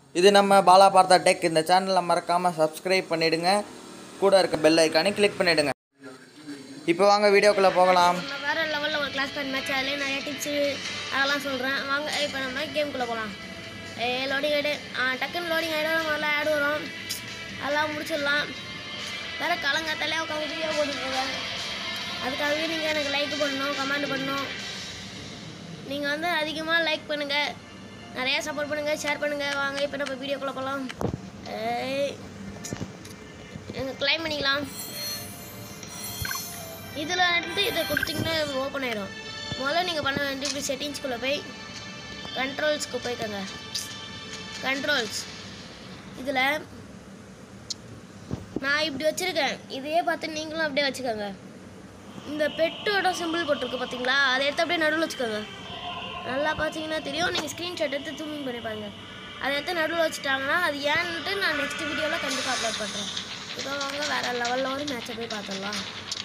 இது நம்ம பாலா பார்த்தா டெக் இந்த சேனலை மறக்காமல் சப்ஸ்கிரைப் பண்ணிடுங்க கூட இருக்க பெல் ஐக்கானே கிளிக் பண்ணிடுங்க இப்போ வாங்க வீடியோக்குள்ளே போகலாம் நான் வேற லெவலில் ஒரு கிளாஸ் பண்ண மேட்ச் அதுலேயே நிறைய டிப்ஸு அதெல்லாம் சொல்கிறேன் வாங்க இப்போ நம்ம கேமுக்குள்ளே போகலாம் ஏ லோடிங் ஆகிடு ஆ டக்குன்னு லோடிங் ஆகிடும் முதல்ல ஆட் வரும் அதெல்லாம் முடிச்சிடலாம் வேறு காலங்காத்தாலே உட்காந்து வீடியோ போட்டுருக்கேன் அதுக்காகவே நீங்கள் எனக்கு லைக் பண்ணணும் கமெண்ட் பண்ணணும் நீங்கள் வந்து அதிகமாக லைக் பண்ணுங்கள் நிறையா சப்போர்ட் பண்ணுங்கள் ஷேர் பண்ணுங்கள் வாங்க இப்போ நம்ம வீடியோக்குள்ளே போகலாம் ஏய் எங்கள் கிளைம் பண்ணிக்கலாம் இதில் வந்து இதை கொடுத்தீங்கன்னா ஓப்பன் ஆயிடும் முதல்ல நீங்கள் பண்ண வேண்டிய இப்படி செட்டிங்ஸ்குள்ளே போய் கண்ட்ரோல்ஸ்க்கு போய்க்கோங்க கண்ட்ரோல்ஸ் இதில் நான் இப்படி வச்சுருக்கேன் இதையே பார்த்து நீங்களும் அப்படியே வச்சுக்கோங்க இந்த பெட்டோட சிம்பிள் போட்டிருக்கு பார்த்தீங்களா அதை எடுத்து அப்படியே நடுவில் வச்சுக்கோங்க நல்லா பார்த்தீங்கன்னா தெரியும் நீங்கள் ஸ்க்ரீன்ஷாட் எடுத்து ஜூமிங் பண்ணி பாருங்க அதை எடுத்து நடுவில் வச்சுட்டாங்கன்னா அது ஏன்ட்டு நான் நெக்ஸ்ட் வீடியோவில் கண்டிப்பாக அப்லோட் பண்ணுறேன் இப்போ வாங்க வேறு லெவலில் ஒரு மேட்சை போய் பார்த்துடலாம்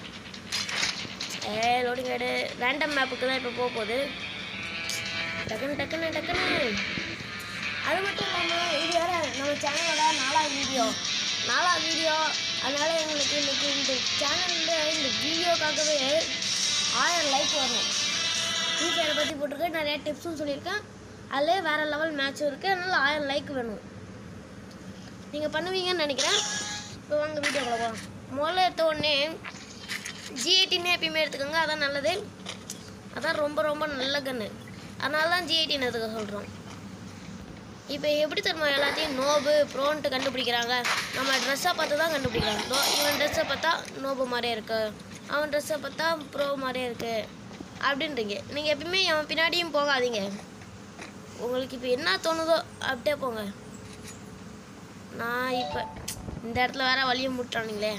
ஏ லோடிங் ஆடு ரேண்டம் மேப்புக்கு தான் இப்போ போக போகுது டக்குன்னு டக்குன்னு டக்குன்னு அது மட்டும் இல்லாமல் இது வேற நம்ம சேனலோட நாலாவது வீடியோ நாலாவது வீடியோ அதனால எங்களுக்கு இன்னைக்கு இந்த சேனலில் இந்த வீடியோக்காகவே ஆயிரம் லைக் வரணும் ஃப்ரீ ஃபயரை பற்றி போட்டிருக்கேன் நிறைய டிப்ஸும் சொல்லியிருக்கேன் அதில் வேறு லெவல் மேட்சும் இருக்குது அதனால் ஆயிரம் லைக் வேணும் நீங்கள் பண்ணுவீங்கன்னு நினைக்கிறேன் இப்போ வாங்க வீடியோ போகலாம் முதல்ல எடுத்த உடனே ஜிஐடின்னு எப்பயுமே எடுத்துக்கோங்க அதான் நல்லது அதான் ரொம்ப ரொம்ப நல்ல கன்று அதனால தான் ஜிஐடின்னு எடுத்துக்க சொல்கிறோம் இப்போ எப்படி தெரியுமா எல்லாத்தையும் நோபு ப்ரோன்ட்டு கண்டுபிடிக்கிறாங்க நம்ம ட்ரெஸ்ஸை பார்த்து தான் கண்டுபிடிக்கிறாங்க நோ இவன் ட்ரெஸ்ஸை பார்த்தா நோபு மாதிரியே இருக்கு அவன் ட்ரெஸ்ஸை பார்த்தா ப்ரோ மாதிரியே இருக்கு அப்படின்றீங்க நீங்கள் எப்பயுமே அவன் பின்னாடியும் போகாதீங்க உங்களுக்கு இப்போ என்ன தோணுதோ அப்படியே போங்க நான் இப்போ இந்த இடத்துல வேற வழியை முட்டானுங்களே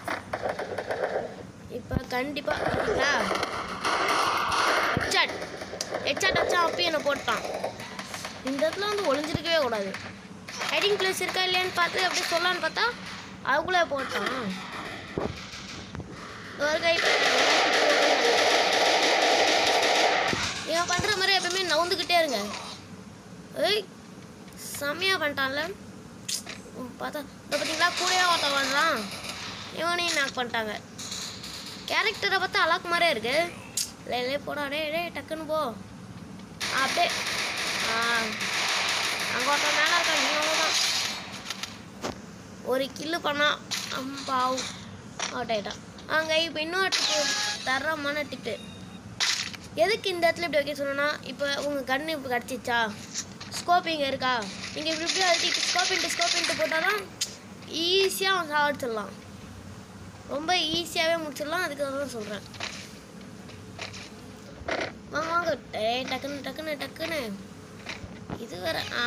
இப்போ கண்டிப்பாக பார்த்தீங்களா ஹெட்சாட் ஹெட்சாட் வச்சா அப்பயும் என்னை போட்டான் இந்த இடத்துல வந்து ஒளிஞ்சிருக்கவே கூடாது ஹைடிங் பிளேஸ் இருக்கா இல்லையான்னு பார்த்து அப்படியே சொல்லலான்னு பார்த்தா அதுக்குள்ளே போட்டான் ஒரு கை இவன் பண்ணுற மாதிரி எப்பவுமே நவுந்துக்கிட்டே இருங்க ஏய் செம்மையாக பண்ணிட்டான்ல உம், பார்த்தா இந்த பார்த்தீங்களா கூடயே ஒருத்தன் பண்ணுறான் இவனையும் நாக் பண்ணிட்டாங்க கேரக்டரை பார்த்தா அலாக் மாதிரியே இருக்கு லே லே போடா டே டே டக்குன்னு போ ஆ, அப்படியே ஆ அங்கே ஒருத்தன் மேலே இருக்கான் நீ அவ்வளோதான் ஒரு கில்லு பண்ணான் அம்பாவ் அவுட் ஆகிட்டான் அங்கே இப்போ இன்னொரு டிப்பு தரமான டிப்பு எதுக்கு இந்த இடத்துல இப்படி வைக்க சொன்னேன்னா இப்போ உங்கள் கன்று இப்போ கிடச்சிச்சா ஸ்கோப் இங்கே இருக்கா நீங்கள் இப்படி இப்படி அழுத்திட்டு ஸ்கோப் இன்ட்டு ஸ்கோப் இன்ட்டு போட்டால் தான் ஈஸியாக அவன் சாவடிச்சிடலாம் ரொம்ப ஈஸியாகவே முடிச்சிடலாம் அதுக்காக தான் சொல்கிறேன் வாங்க வாங்க ஏய் டக்குன்னு டக்குன்னு டக்குன்னு இது வேற ஆ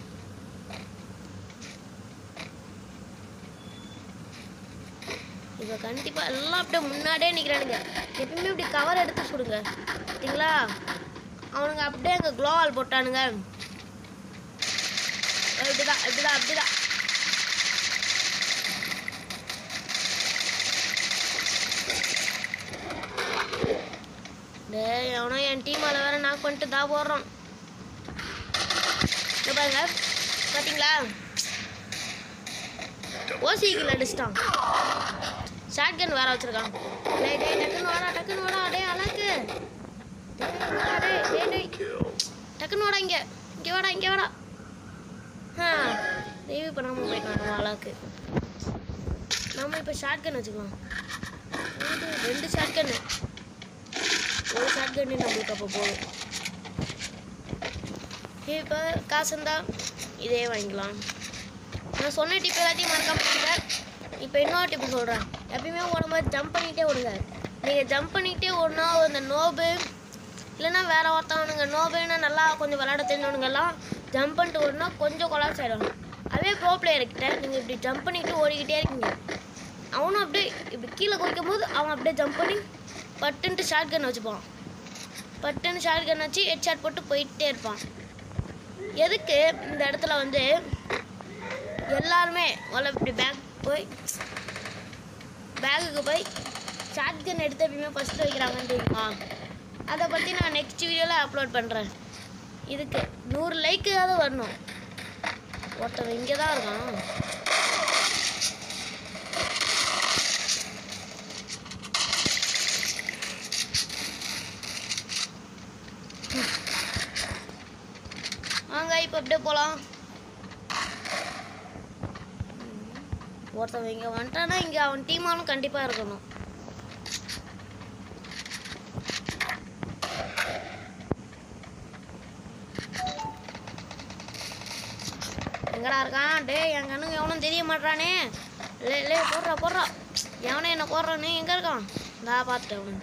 இப்போ கண்டிப்பாக எல்லாம் அப்படியே முன்னாடியே நிற்கிறானுங்க எப்பயுமே இப்படி கவர் எடுத்து சுடுங்க சரிங்களா அவனுங்க அப்படியே அங்கே க்ளோவால் போட்டானுங்க இப்படிதான் இப்படிதான் அப்படிதான் டேய் அவனும் என் டீமால வேற நாக் பண்ணிட்டு தான் போடுறான் இங்க பாருங்க பாத்தீங்களா ஓசிக்கில் அடிச்சிட்டான் ஷார்ட் கன் வேற வச்சிருக்கான் டேய் டேய் டக்குன்னு வாடா டக்குன்னு வாடா டேய் அழகு டேய் வாடா, டேய் டேய் டேய் டக்குன்னு வாடா இங்க இங்க வாடா இங்க வாடா ஆ ரிவ்யூ பண்ணாமல் போயிட்டான் நம்ம அழகு நம்ம இப்போ ஷார்ட் கன் வச்சுக்கலாம் இது ரெண்டு ஷார்ட் கன்னு ஒரு ஷார்ட் கன்னு நம்மளுக்கு அப்போ போதும் இப்போ காசு இருந்தால் இதே வாங்கிக்கலாம் நான் சொன்ன டிப் எல்லாத்தையும் மறக்காம பண்ணுங்க இப்போ இன்னொரு டிப் சொல்கிறேன் எப்பயுமே ஓடும்போது ஜம்ப் பண்ணிகிட்டே ஓடுங்க நீங்கள் ஜம்ப் பண்ணிக்கிட்டே ஓடினா இந்த நோபு இல்லைன்னா வேற ஒருத்தவனுங்க நோபுன்னு நல்லா கொஞ்சம் விளையாட தெரிஞ்சவனுங்கெல்லாம் ஜம்ப் பண்ணிட்டு ஓடினா கொஞ்சம் கொலாப்ஸ் ஆகிடும் அதே ப்ரோ பிளேயர்கிட்ட நீங்கள் இப்படி ஜம்ப் பண்ணிக்கிட்டு ஓடிக்கிட்டே இருக்கீங்க அவனும் அப்படியே இப்படி கீழே குதிக்கும் போது அவன் அப்படியே ஜம்ப் பண்ணி பட்டுன்ட்டு ஷார்ட் கன் வச்சுப்பான் பட்டுன்னு ஷார்ட் கன் வச்சு ஹெட் ஷாட் போட்டு போயிட்டே இருப்பான் எதுக்கு இந்த இடத்துல வந்து எல்லாருமே முதல்ல இப்படி பேக் போய் பேக்குக்கு போய் ஷார்ட் கன் எடுத்து எப்பயுமே ஃபஸ்ட்டு வைக்கிறாங்கன்னு தெரியுமா அதை பற்றி நான் நெக்ஸ்ட் வீடியோவில் அப்லோட் பண்ணுறேன் இதுக்கு நூறு லைக்காவது வரணும் ஒருத்தர் இங்கே தான் இருக்கான் வாங்க இப்போ அப்படியே போகலாம் ஒருத்தவன் இங்கே வந்துட்டானா இங்கே அவன் டீமாலும் கண்டிப்பாக இருக்கணும் எங்கடா இருக்கான் டேய் என் கண்ணுங்க எவனும் தெரிய மாட்டானே லே லே போடுறா போடுறா எவனே என்ன போடுறானே எங்கே இருக்கான் நான் பார்த்துட்டேன் அவனு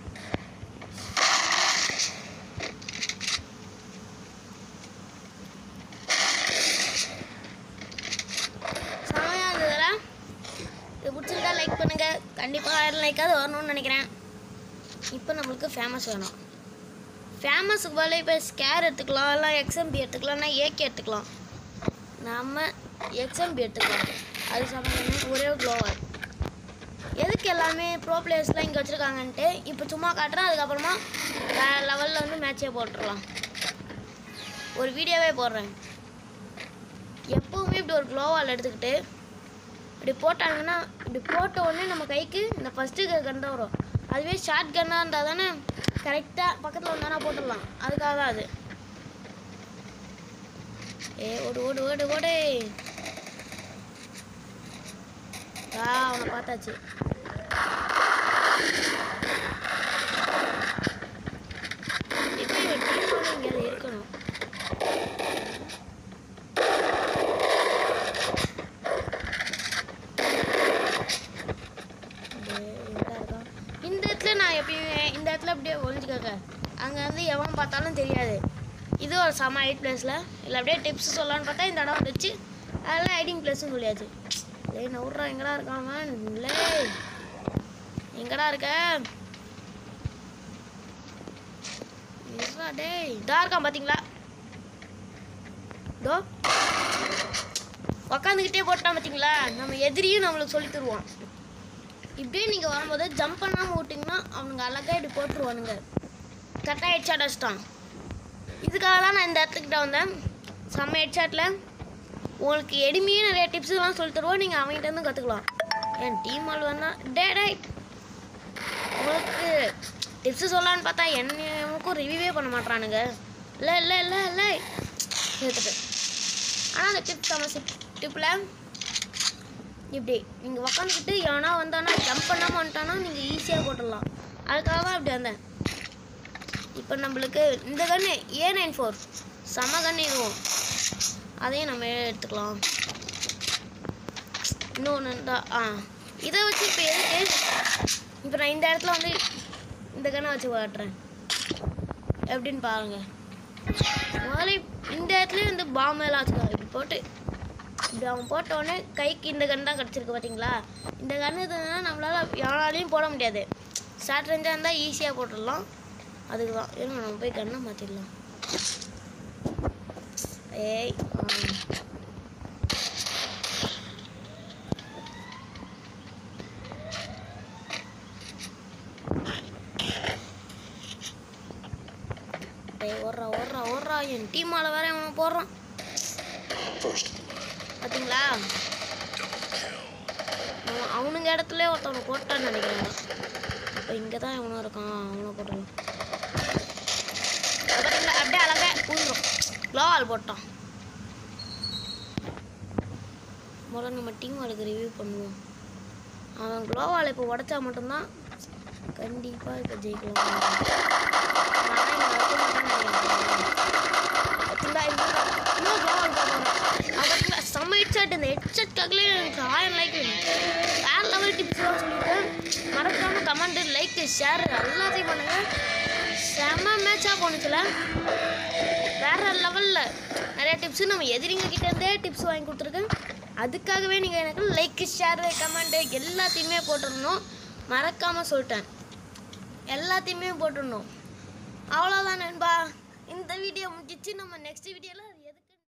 செமையாக இருந்ததுல இது பிடிச்சிருந்தா லைக் பண்ணுங்க கண்டிப்பாக ஆயிரம் லைக்காவது வரணும்னு நினைக்கிறேன் இப்போ நம்மளுக்கு ஃபேமஸ் வேணும் ஃபேமஸுக்கு பதிலாக இப்போ ஸ்கேர் எடுத்துக்கலாம் இல்லை எக்ஸ்எம்பி எடுத்துக்கலாம்னா ஏகே எடுத்துக்கலாம் நம்ம எக்ஸ்எம்பி எடுத்துக்கலாம் அது சம்மந்தம் ஒரே க்ளோவர் எதுக்கு எல்லாமே ப்ரோ பிளேயர்ஸ்லாம் இங்கே வச்சுருக்காங்கன்ட்டு இப்போ சும்மா காட்டுறேன் அதுக்கப்புறமா வேறு லெவலில் வந்து மேட்சே போட்டுடலாம் ஒரு வீடியோவே போடுறேன் எப்போவுமே இப்படி ஒரு க்ளோவால் எடுத்துக்கிட்டு இப்படி போட்டாங்கன்னா இப்படி போட்ட உடனே நம்ம கைக்கு இந்த ஃபஸ்ட்டு கன் தான் வரும் அதுவே ஷார்ட் கன்னாக இருந்தால் தானே கரெக்டாக பக்கத்தில் வந்தானா போட்டுடலாம் அதுக்காக தான் அது ஏ ஓடு ஓடு ஓடு ஓடு ஆ அவனை பார்த்தாச்சு இப்போ இவன் டீமோட எங்கேயாவது இருக்கணும் டேய், எங்கடா இருக்கான்? இந்த இடத்துல நான் எப்பயுமே இந்த இடத்துல அப்படியே ஒளிஞ்சுக்கங்க அங்கே வந்து எவன் பார்த்தாலும் தெரியாது இது ஒரு செம ஹைட் பிளேஸில் இல்லை அப்படியே டிப்ஸ் சொல்லலான்னு பார்த்தா இந்த இடம் வந்துச்சு அதெல்லாம் ஹைடிங் பிளேஸ்னு சொல்லியாச்சு டேய் நான் விட்றா எங்கடா இருக்கான் அவன் இல்லை எங்கடா இருக்க இருடா டேய் இதா இருக்கான் பார்த்தீங்களா தோ உக்காந்துக்கிட்டே போட்டான் பார்த்தீங்களா நம்ம எதிரியும் நம்மளுக்கு சொல்லி தருவான் இப்படியே நீங்கள் வரும்போது ஜம்ப் பண்ணாமல் விட்டிங்கன்னா அவனுங்க அழகாக இப்படி போட்டுருவானுங்க கரெக்டாக ஹெட்ஷாட் அடிச்சிட்டான் இதுக்காக தான் நான் இந்த இடத்துக்கிட்ட வந்தேன் செம்ம ஹெட்ஷாட்டில் உங்களுக்கு எளிமையே நிறைய டிப்ஸ்லாம் சொல்லி தருவோம் நீங்கள் அவங்ககிட்ட இருந்து கற்றுக்கலாம் என் டீம் ஆள் வந்தா டே டே உங்களுக்கு டிப்ஸ் சொல்லலான்னு பார்த்தா என்னைக்கும் ரிவ்யூவே பண்ண மாட்றானுங்க இல்லை இல்லை இல்லை இல்லை சேர்த்துட்டு ஆனால் அந்த டிப் நம்ம டிப்பில் இப்படி நீங்கள் உக்காந்துக்கிட்டு எவனா வந்தானா ஜம்ப் பண்ணாமல் வந்துட்டானா நீங்கள் ஈஸியாக போட்டுடலாம் அதுக்காக தான் இப்படி வந்தேன் இப்போ நம்மளுக்கு இந்த கன்று ஏ நைன் ஃபோர் செம கன்று இதுவும் அதையும் நம்ம எடுத்துக்கலாம் இன்னொன்று தான் ஆ இதை வச்சு இப்போ எதுக்கு இப்போ நான் இந்த இடத்துல வந்து இந்த கண்ணை வச்சு காட்டுறேன் எப்படின்னு பாருங்க முதல்ல இந்த இடத்துலயும் வந்து பாம்பு எல்லாம் வச்சுக்கலாம் இப்படி போட்டு இப்படி அவன் போட்ட உடனே கைக்கு இந்த கன் தான் கிடச்சிருக்கு பார்த்தீங்களா இந்த கன் இருந்ததுன்னா நம்மளால யாராலையும் போட முடியாது ஷார்ட் ரேஞ்சாக இருந்தால் ஈஸியாக போட்டுடலாம் அதுக்கு தான் இருங்க நம்ம போய் கண்ணை மாற்றிடலாம் ஏய் ஆ. டேய் ஓடுறா ஓடுறா ஓடுறா என் டீமால வேற அவன் போடுறான் பார்த்தீங்களா அவன் அவனுங்க இடத்துல ஒருத்தவனை போட்டான்னு நினைக்கிறேன் இப்போ இங்கே தான் இவனும் இருக்கான் அவனை போட்டுருலாம் பார்த்தீங்களா அப்படியே அழகா ஊந்துடும் க்ளோவால் போட்டான் முதல்ல நம்ம டீம் வாளுக்கு ரிவ்யூ பண்ணுவோம் அவன் க்ளோவால் இப்போ உடச்சா மட்டும்தான் கண்டிப்பாக இப்போ ஜெயிக்கலாம் நானே இங்க வைக்க மாட்டேன்னு நினைக்கிறேன். பார்த்தீங்களா, இந்த இன்னும் global போடுறான். அவன் பார்த்தீங்களா, செம்ம headshot. இந்த headshotக்காகவே எனக்கு ஆயிரம் like வேணும். வேற level tips எல்லாம் சொல்லிட்டேன். மறக்காம கமெண்ட் லைக் ஷேர் எல்லாத்தையும் பண்ணுங்க செம மேட்சாக போனுச்சுல வேற லெவலில் நிறைய டிப்ஸ் நம்ம எதிரிங்க கிட்ட இருந்தே டிப்ஸ் வாங்கி கொடுத்துருக்கேன் அதுக்காகவே நீங்கள் எனக்கு லைக் ஷேர் கமெண்ட் எல்லாத்தையுமே போட்டுடணும் மறக்காமல் சொல்லிட்டேன் எல்லாத்தையுமே போட்டுடணும் அவ்வளோதான் நண்பா இந்த வீடியோ முடிஞ்சிச்சு நம்ம நெக்ஸ்ட் வீடியோவில்